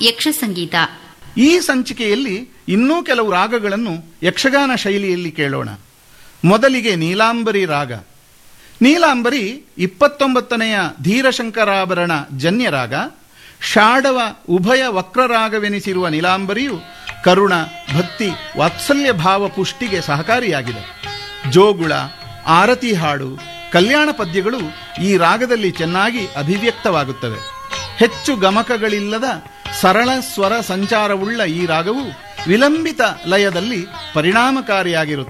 ಯಕ್ಷ ಸಂಗೀತ ಈ ಸಂಚಿಕೆಯಲ್ಲಿ ಇನ್ನೂ ಕೆಲವು ರಾಗಗಳನ್ನು ಯಕ್ಷಗಾನ ಶೈಲಿಯಲ್ಲಿ ಕೇಳೋಣ ಮೊದಲಿಗೆ ನೀಲಾಂಬರಿ ರಾಗ ನೀಲಾಂಬರಿ ಇಪ್ಪತ್ತೊಂಬತ್ತನೆಯ ಧೀರಶಂಕರಾಭರಣ ಜನ್ಯ ರಾಗ ಷಾಡವ ಉಭಯ ವಕ್ರರಾಗವೆನಿಸಿರುವ ನೀಲಾಂಬರಿಯು ಕರುಣ ಭಕ್ತಿ ವಾತ್ಸಲ್ಯ ಭಾವ ಪುಷ್ಟಿಗೆ ಸಹಕಾರಿಯಾಗಿದೆ ಜೋಗುಳ ಆರತಿ ಹಾಡು ಕಲ್ಯಾಣ ಪದ್ಯಗಳು ಈ ರಾಗದಲ್ಲಿ ಚೆನ್ನಾಗಿ ಅಭಿವ್ಯಕ್ತವಾಗುತ್ತವೆ ಹೆಚ್ಚು ಗಮಕಗಳಿಲ್ಲದ ಸರಳ ಸ್ವರ ಸಂಚಾರವುಳ್ಳ ಈ ರಾಗವು ವಿಲಂಬಿತ ಲಯದಲ್ಲಿ ಪರಿಣಾಮಕಾರಿಯಾಗಿರುತ್ತದೆ